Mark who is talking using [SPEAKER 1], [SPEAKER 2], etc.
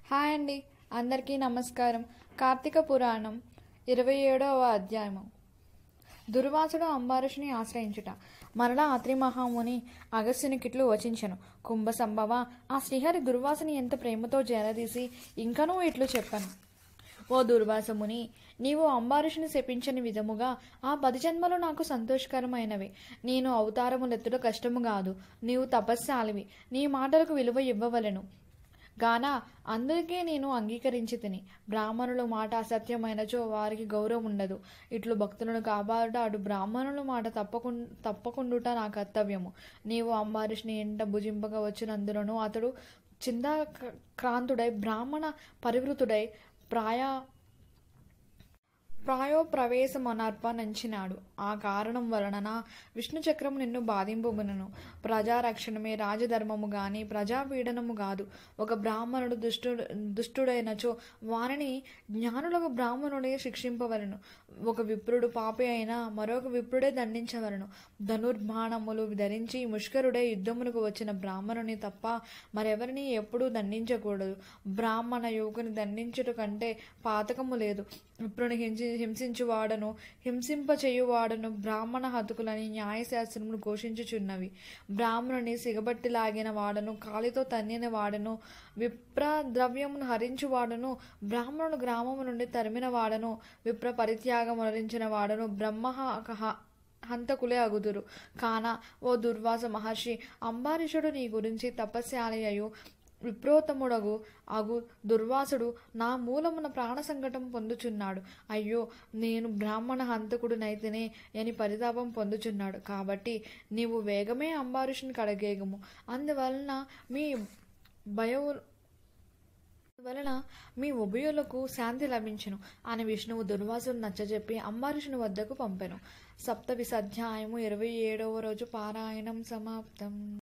[SPEAKER 1] hi అండి అందరికీ నమస్కారం కార్తీక పురాణం ఇరవై ఏడవ అధ్యాయము దుర్వాసుడు అంబారుషుని ఆశ్రయించుట మరలా అత్రి మహాముని అగస్త్యునికిట్లు వచించెను కుంభ సంభవ ఆ శ్రీహరి దుర్వాసుని ఎంత ప్రేమతో జరదీసి ఇంకనూ ఇట్లు చెప్పను ఓ దుర్వాసముని నీవు అంబారుషుని శపించని విధముగా ఆ పది జన్మలు నాకు సంతోషకరమైనవి నేను అవతారములెత్తుట కష్టము కాదు నీవు తపస్సాలివి నీ మాటలకు విలువ ఇవ్వవలెను గాన అందుకే నేను అంగీకరించి తిని బ్రాహ్మణుల మాట అసత్యమైనచో వారికి గౌరవం ఉండదు ఇట్లు భక్తులను కాపాడుట అటు బ్రాహ్మణుల మాట తప్పకుండా తప్పకుండుట నా కర్తవ్యము నీవు అంబారీష్ని ఎంట భుజింపగా వచ్చినందులను అతడు చిందా క్రాంతుడై బ్రాహ్మణ పరివృతుడై ప్రాయ ప్రాయోప్రవేశమనర్పణించినాడు ఆ కారణం వలన విష్ణు చక్రము నిన్ను బాధింపబునను ప్రజారక్షణమే రాజధర్మము గాని ప్రజాపీడనము కాదు ఒక బ్రాహ్మణుడు దుష్టుడు దుష్టుడైనచో వారిని జ్ఞానులకు బ్రాహ్మణుడే శిక్షింపవలను ఒక విప్రుడు పాపి అయినా మరొక విప్రుడే దండించవలను ధనుర్బాణములు ధరించి ముష్కరుడే యుద్ధమునకు వచ్చిన బ్రాహ్మణుని తప్ప మరెవరిని ఎప్పుడూ దండించకూడదు బ్రాహ్మణ యువకుని దండించుట కంటే పాతకము లేదు విప్రుని హింసి హింసించువాడను హింసింపచేయువాడను బ్రాహ్మణ హతుకులని న్యాయశాస్త్రములు ఘోషించుచున్నవి బ్రాహ్మణుని సిగబట్టి లాగిన వాడను కాలితో తన్నిన వాడను విప్ర ద్రవ్యమును హరించువాడను బ్రాహ్మణుడు గ్రామము నుండి తరిమిన వాడను విప్ర పరిత్యాగం హరించిన వాడను బ్రహ్మ హంతకులే అగుదురు కాన ఓ దుర్వాస మహర్షి అంబారీషుడు నీ గురించి తపస్యాలి అయ్యు విప్రోత్తముడగు అగు దుర్వాసుడు నా మూలమున ప్రాణ సంకటం పొందుచున్నాడు అయ్యో నేను బ్రాహ్మణ హంతకుడునైతేనే అని పరితాపం పొందుచున్నాడు కాబట్టి నీవు వేగమే అంబారీషుని కడగేగము అందువలన మీ భయవు వలన మీ ఉభయులకు శాంతి లభించును అని విష్ణువు దుర్వాసుడు నచ్చజెప్పి అంబారీషుని వద్దకు పంపెను సప్తవిశ అధ్యాయము ఇరవై ఏడవ రోజు పారాయణం సమాప్తం